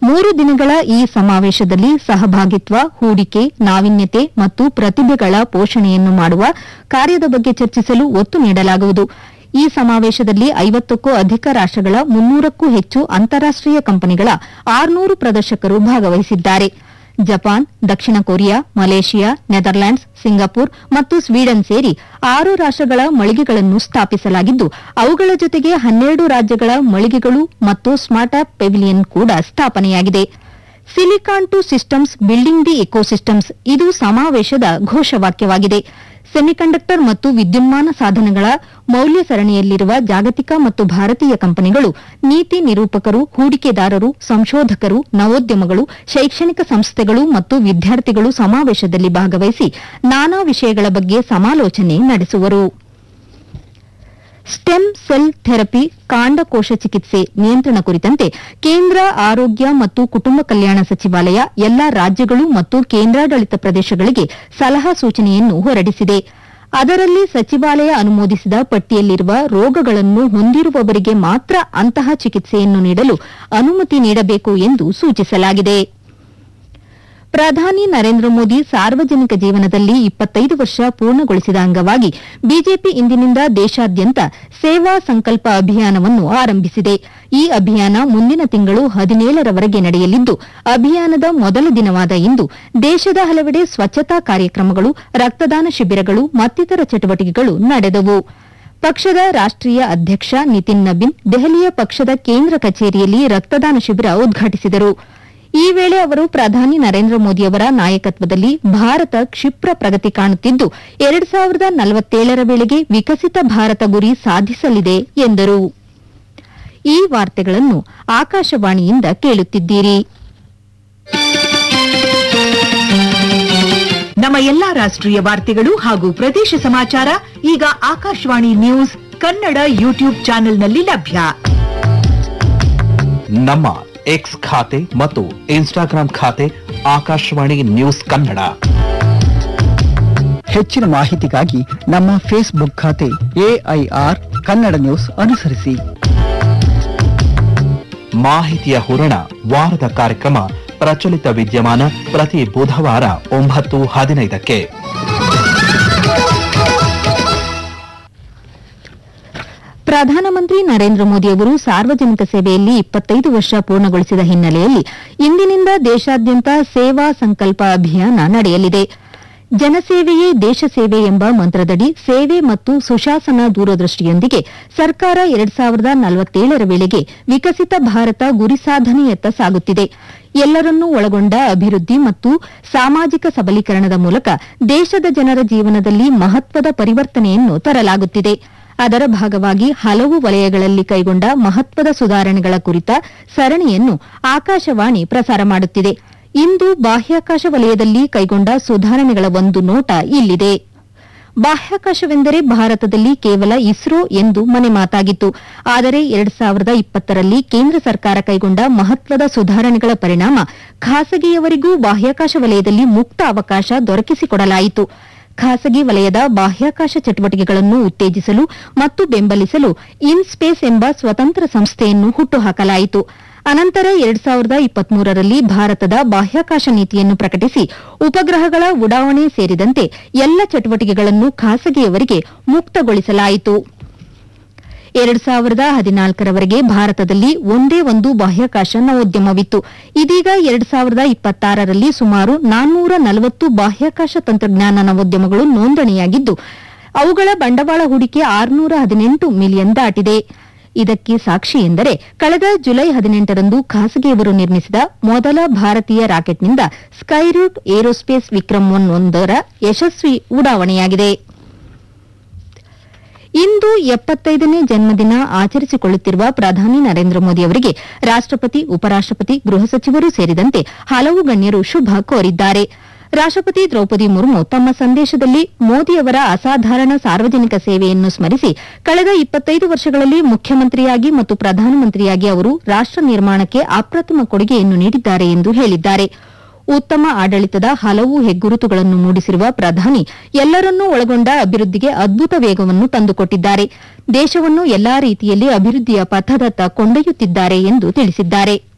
ಮೂರು ದಿನಗಳ ಈ ಸಮಾವೇಶದಲ್ಲಿ ಸಹಭಾಗಿತ್ವ ಹೂಡಿಕೆ ನಾವೀನ್ಯತೆ ಮತ್ತು ಪ್ರತಿಭೆಗಳ ಪೋಷಣೆಯನ್ನು ಮಾಡುವ ಕಾರ್ಯದ ಬಗ್ಗೆ ಚರ್ಚಿಸಲು ಒತ್ತು ನೀಡಲಾಗುವುದು ಈ ಸಮಾವೇಶದಲ್ಲಿ ಐವತ್ತಕ್ಕೂ ಅಧಿಕ ರಾಷ್ಟಗಳ ಮುನ್ನೂರಕ್ಕೂ ಹೆಚ್ಚು ಅಂತಾರಾಷ್ಟೀಯ ಕಂಪನಿಗಳ ಆರುನೂರು ಪ್ರದರ್ಶಕರು ಭಾಗವಹಿಸಿದ್ದಾರೆ ಜಪಾನ್ ದಕ್ಷಿಣ ಕೊರಿಯಾ ಮಲೇಷಿಯಾ ನೆದರ್ಲ್ಯಾಂಡ್ಸ್ ಸಿಂಗಾಪುರ್ ಮತ್ತು ಸ್ವೀಡನ್ ಸೇರಿ ಆರು ರಾಷ್ಟಗಳ ಮಳಿಗೆಗಳನ್ನು ಸ್ಥಾಪಿಸಲಾಗಿದ್ದು ಅವುಗಳ ಜೊತೆಗೆ ಹನ್ನೆರಡು ರಾಜ್ಯಗಳ ಮಳಿಗೆಗಳು ಮತ್ತು ಸ್ಮಾರ್ಟ್ ಆಪ್ ಪೆವಿಲಿಯನ್ ಕೂಡ ಸ್ಥಾಪನೆಯಾಗಿದೆ silicon to systems building the ecosystems ಇದು ಸಮಾವೇಶದ ಘೋಷವಾಕ್ಯವಾಗಿದೆ ಸೆಮಿಕಂಡಕ್ಟರ್ ಮತ್ತು ವಿದ್ಯುನ್ಮಾನ ಸಾಧನಗಳ ಮೌಲ್ಯ ಸರಣಿಯಲ್ಲಿರುವ ಜಾಗತಿಕ ಮತ್ತು ಭಾರತೀಯ ಕಂಪನಿಗಳು ನೀತಿ ನಿರೂಪಕರು ಹೂಡಿಕೆದಾರರು ಸಂಶೋಧಕರು ನವೋದ್ಯಮಗಳು ಶೈಕ್ಷಣಿಕ ಸಂಸ್ಥೆಗಳು ಮತ್ತು ವಿದ್ಯಾರ್ಥಿಗಳು ಸಮಾವೇಶದಲ್ಲಿ ಭಾಗವಹಿಸಿ ನಾನಾ ವಿಷಯಗಳ ಬಗ್ಗೆ ಸಮಾಲೋಚನೆ ನಡೆಸುವರು ಸ್ಟೆಮ್ ಸೆಲ್ ಥೆರಪಿ ಕಾಂಡಕೋಶ ಚಿಕಿತ್ಸೆ ನಿಯಂತ್ರಣ ಕುರಿತಂತೆ ಕೇಂದ್ರ ಆರೋಗ್ಯ ಮತ್ತು ಕುಟುಂಬ ಕಲ್ಯಾಣ ಸಚಿವಾಲಯ ಎಲ್ಲಾ ರಾಜ್ಯಗಳು ಮತ್ತು ಕೇಂದ್ರಾಡಳಿತ ಪ್ರದೇಶಗಳಿಗೆ ಸಲಹಾ ಸೂಚನೆಯನ್ನು ಹೊರಡಿಸಿದೆ ಅದರಲ್ಲಿ ಸಚಿವಾಲಯ ಅನುಮೋದಿಸಿದ ಪಟ್ಟಿಯಲ್ಲಿರುವ ರೋಗಗಳನ್ನು ಹೊಂದಿರುವವರಿಗೆ ಮಾತ್ರ ಅಂತಹ ಚಿಕಿತ್ಸೆಯನ್ನು ನೀಡಲು ಅನುಮತಿ ನೀಡಬೇಕು ಎಂದು ಸೂಚಿಸಲಾಗಿದೆ ಪ್ರಧಾನಿ ನರೇಂದ್ರ ಮೋದಿ ಸಾರ್ವಜನಿಕ ಜೀವನದಲ್ಲಿ ಇಪ್ಪತ್ತೈದು ವರ್ಷ ಪೂರ್ಣಗೊಳಿಸಿದ ಅಂಗವಾಗಿ ಬಿಜೆಪಿ ಇಂದಿನಿಂದ ದೇಶಾದ್ಯಂತ ಸೇವಾ ಸಂಕಲ್ಪ ಅಭಿಯಾನವನ್ನು ಆರಂಭಿಸಿದೆ ಈ ಅಭಿಯಾನ ಮುಂದಿನ ತಿಂಗಳು ಹದಿನೇಳರವರೆಗೆ ನಡೆಯಲಿದ್ದು ಅಭಿಯಾನದ ಮೊದಲ ದಿನವಾದ ಇಂದು ದೇಶದ ಹಲವೆಡೆ ಸ್ವಚ್ಛತಾ ಕಾರ್ಯಕ್ರಮಗಳು ರಕ್ತದಾನ ಶಿಬಿರಗಳು ಮತ್ತಿತರ ಚಟುವಟಿಕೆಗಳು ನಡೆದವು ಪಕ್ಷದ ರಾಷ್ಟೀಯ ಅಧ್ಯಕ್ಷ ನಿತಿನ್ ನಬೀನ್ ದೆಹಲಿಯ ಪಕ್ಷದ ಕೇಂದ್ರ ಕಚೇರಿಯಲ್ಲಿ ರಕ್ತದಾನ ಶಿಬಿರ ಉದ್ಘಾಟಿಸಿದರು ಈ ವೇಳೆ ಅವರು ಪ್ರಧಾನಿ ನರೇಂದ್ರ ಮೋದಿಯವರ ನಾಯಕತ್ವದಲ್ಲಿ ಭಾರತ ಕ್ಷಿಪ್ರ ಪ್ರಗತಿ ಕಾಣುತ್ತಿದ್ದು ಎರಡು ಸಾವಿರದ ನಲವತ್ತೇಳರ ವೇಳೆಗೆ ವಿಕಸಿತ ಭಾರತ ಗುರಿ ಸಾಧಿಸಲಿದೆ ಎಂದರು ಈ ವಾರ್ತೆಗಳನ್ನು ಆಕಾಶವಾಣಿಯಿಂದ ಕೇಳುತ್ತಿದ್ದೀರಿ ನಮ್ಮ ಎಲ್ಲಾ ರಾಷ್ಟ್ರೀಯ ವಾರ್ತೆಗಳು ಹಾಗೂ ಪ್ರದೇಶ ಸಮಾಚಾರ ಈಗ ಆಕಾಶವಾಣಿ ನ್ಯೂಸ್ ಕನ್ನಡ ಯೂಟ್ಯೂಬ್ ಚಾನೆಲ್ನಲ್ಲಿ ಲಭ್ಯ ನಮ್ಮ ಎಕ್ಸ್ ಖಾತೆ ಮತ್ತು ಇನ್ಸ್ಟಾಗ್ರಾಂ ಖಾತೆ ಆಕಾಶವಾಣಿ ನ್ಯೂಸ್ ಕನ್ನಡ ಹೆಚ್ಚಿನ ಮಾಹಿತಿಗಾಗಿ ನಮ್ಮ ಫೇಸ್ಬುಕ್ ಖಾತೆ ಎಐಆರ್ ಕನ್ನಡ ನ್ಯೂಸ್ ಅನುಸರಿಸಿ ಮಾಹಿತಿಯ ಹೂರಣ ವಾರದ ಕಾರ್ಯಕ್ರಮ ಪ್ರಚಲಿತ ವಿದ್ಯಮಾನ ಪ್ರತಿ ಬುಧವಾರ ಒಂಬತ್ತು ಹದಿನೈದಕ್ಕೆ ಪ್ರಧಾನಮಂತ್ರಿ ನರೇಂದ್ರ ಮೋದಿ ಅವರು ಸಾರ್ವಜನಿಕ ಸೇವೆಯಲ್ಲಿ ಇಪ್ಪತ್ತೈದು ವರ್ಷ ಪೂರ್ಣಗೊಳಿಸಿದ ಹಿನ್ನೆಲೆಯಲ್ಲಿ ಇಂದಿನಿಂದ ದೇಶಾದ್ಯಂತ ಸೇವಾ ಸಂಕಲ್ಪ ಅಭಿಯಾನ ನಡೆಯಲಿದೆ ಜನಸೇವೆಯೇ ದೇಶ ಸೇವೆ ಎಂಬ ಮಂತ್ರದಡಿ ಸೇವೆ ಮತ್ತು ಸುಶಾಸನ ದೂರದೃಷ್ಟಿಯೊಂದಿಗೆ ಸರ್ಕಾರ ಎರಡ್ ಸಾವಿರದ ನಲವತ್ತೇಳರ ವೇಳೆಗೆ ವಿಕಸಿತ ಭಾರತ ಗುರಿ ಸಾಧನೆಯತ್ತ ಸಾಗುತ್ತಿದೆ ಎಲ್ಲರನ್ನೂ ಒಳಗೊಂಡ ಅಭಿವೃದ್ಧಿ ಮತ್ತು ಸಾಮಾಜಿಕ ಸಬಲೀಕರಣದ ಮೂಲಕ ದೇಶದ ಜನರ ಜೀವನದಲ್ಲಿ ಮಹತ್ವದ ಪರಿವರ್ತನೆಯನ್ನು ತರಲಾಗುತ್ತಿದೆ ಅದರ ಭಾಗವಾಗಿ ಹಲವು ವಲಯಗಳಲ್ಲಿ ಕೈಗೊಂಡ ಮಹತ್ವದ ಸುಧಾರಣೆಗಳ ಕುರಿತ ಸರಣಿಯನ್ನು ಆಕಾಶವಾಣಿ ಪ್ರಸಾರ ಮಾಡುತ್ತಿದೆ ಇಂದು ಬಾಹ್ಯಾಕಾಶ ವಲಯದಲ್ಲಿ ಕೈಗೊಂಡ ಸುಧಾರಣೆಗಳ ಒಂದು ನೋಟ ಇಲ್ಲಿದೆ ಬಾಹ್ಯಾಕಾಶವೆಂದರೆ ಭಾರತದಲ್ಲಿ ಕೇವಲ ಇಸ್ರೋ ಎಂದು ಮನೆ ಮಾತಾಗಿತ್ತು ಆದರೆ ಎರಡ್ ಸಾವಿರದ ಇಪ್ಪತ್ತರಲ್ಲಿ ಕೇಂದ್ರ ಸರ್ಕಾರ ಕೈಗೊಂಡ ಮಹತ್ವದ ಸುಧಾರಣೆಗಳ ಪರಿಣಾಮ ಖಾಸಗಿಯವರಿಗೂ ಬಾಹ್ಯಾಕಾಶ ವಲಯದಲ್ಲಿ ಮುಕ್ತ ಅವಕಾಶ ದೊರಕಿಸಿಕೊಡಲಾಯಿತು ಖಾಸಗಿ ವಲಯದ ಬಾಹ್ಯಾಕಾಶ ಚಟುವಟಿಕೆಗಳನ್ನು ಉತ್ತೇಜಿಸಲು ಮತ್ತು ಬೆಂಬಲಿಸಲು ಇನ್ಸ್ಪೇಸ್ ಎಂಬ ಸ್ವತಂತ್ರ ಸಂಸ್ಥೆಯನ್ನು ಹುಟ್ಟುಹಾಕಲಾಯಿತು ಅನಂತರ ಎರಡ್ ಸಾವಿರದ ಇಪ್ಪತ್ಮೂರರಲ್ಲಿ ಭಾರತದ ಬಾಹ್ಯಾಕಾಶ ನೀತಿಯನ್ನು ಪ್ರಕಟಿಸಿ ಉಪಗ್ರಹಗಳ ಉಡಾವಣೆ ಸೇರಿದಂತೆ ಎಲ್ಲ ಚಟುವಟಿಕೆಗಳನ್ನು ಖಾಸಗಿಯವರಿಗೆ ಮುಕ್ತಗೊಳಿಸಲಾಯಿತು ಎರಡ್ ಸಾವಿರದ ಹದಿನಾಲ್ಕರವರೆಗೆ ಭಾರತದಲ್ಲಿ ಒಂದೇ ಒಂದು ಬಾಹ್ಯಾಕಾಶ ನವೋದ್ಯಮವಿತ್ತು ಇದೀಗ ಎರಡ್ ಸಾವಿರದ ಇಪ್ಪತ್ತಾರರಲ್ಲಿ ಸುಮಾರು ನಾನ್ನೂರ ನಲವತ್ತು ಬಾಹ್ಯಾಕಾಶ ತಂತ್ರಜ್ಞಾನ ನವೋದ್ಯಮಗಳು ನೋಂದಣಿಯಾಗಿದ್ದು ಅವುಗಳ ಬಂಡವಾಳ ಹೂಡಿಕೆ ಆರುನೂರ ಹದಿನೆಂಟು ಮಿಲಿಯನ್ ದಾಟಿದೆ ಇದಕ್ಕೆ ಸಾಕ್ಷಿ ಎಂದರೆ ಕಳೆದ ಜುಲೈ ಹದಿನೆಂಟರಂದು ಖಾಸಗಿಯವರು ನಿರ್ಮಿಸಿದ ಮೊದಲ ಭಾರತೀಯ ರಾಕೆಟ್ನಿಂದ ಸ್ಕೈರೂಟ್ ಏರೋಸ್ಪೇಸ್ ವಿಕ್ರಮ್ ಒನ್ ಒಂದರ ಯಶಸ್ವಿ ಉಡಾವಣೆಯಾಗಿದೆ ಇಂದು ಎಪ್ಪತ್ತೈದನೇ ಜನ್ಮದಿನ ಆಚರಿಸಿಕೊಳ್ಳುತ್ತಿರುವ ಪ್ರಧಾನಿ ನರೇಂದ್ರ ಮೋದಿ ಅವರಿಗೆ ರಾಷ್ಟಪತಿ ಉಪರಾಷ್ಟಪತಿ ಗೃಹ ಸಚಿವರು ಸೇರಿದಂತೆ ಹಲವು ಗಣ್ಯರು ಶುಭ ಕೋರಿದ್ದಾರೆ ರಾಷ್ಟಪತಿ ದ್ರೌಪದಿ ಮುರ್ಮು ತಮ್ಮ ಸಂದೇಶದಲ್ಲಿ ಮೋದಿಯವರ ಅಸಾಧಾರಣ ಸಾರ್ವಜನಿಕ ಸೇವೆಯನ್ನು ಸ್ಮರಿಸಿ ಕಳೆದ ಇಪ್ಪತ್ತೈದು ವರ್ಷಗಳಲ್ಲಿ ಮುಖ್ಯಮಂತ್ರಿಯಾಗಿ ಮತ್ತು ಪ್ರಧಾನಮಂತ್ರಿಯಾಗಿ ಅವರು ರಾಷ್ಟ ನಿರ್ಮಾಣಕ್ಕೆ ಅಪ್ರತಿಮ ಕೊಡುಗೆಯನ್ನು ನೀಡಿದ್ದಾರೆ ಎಂದು ಹೇಳಿದ್ದಾರೆ ಉತ್ತಮ ಆಡಳಿತದ ಹಲವು ಹೆಗ್ಗುರುತುಗಳನ್ನು ಮೂಡಿಸಿರುವ ಪ್ರಧಾನಿ ಎಲ್ಲರನ್ನೂ ಒಳಗೊಂಡ ಅಭಿವೃದ್ಧಿಗೆ ಅದ್ಭುತ ವೇಗವನ್ನು ತಂದುಕೊಟ್ಟಿದ್ದಾರೆ ದೇಶವನ್ನು ಎಲ್ಲಾ ರೀತಿಯಲ್ಲಿ ಅಭಿವೃದ್ಧಿಯ ಪಥದತ್ತ ಕೊಂಡೊಯ್ಯುತ್ತಿದ್ದಾರೆ ಎಂದು ತಿಳಿಸಿದ್ದಾರೆ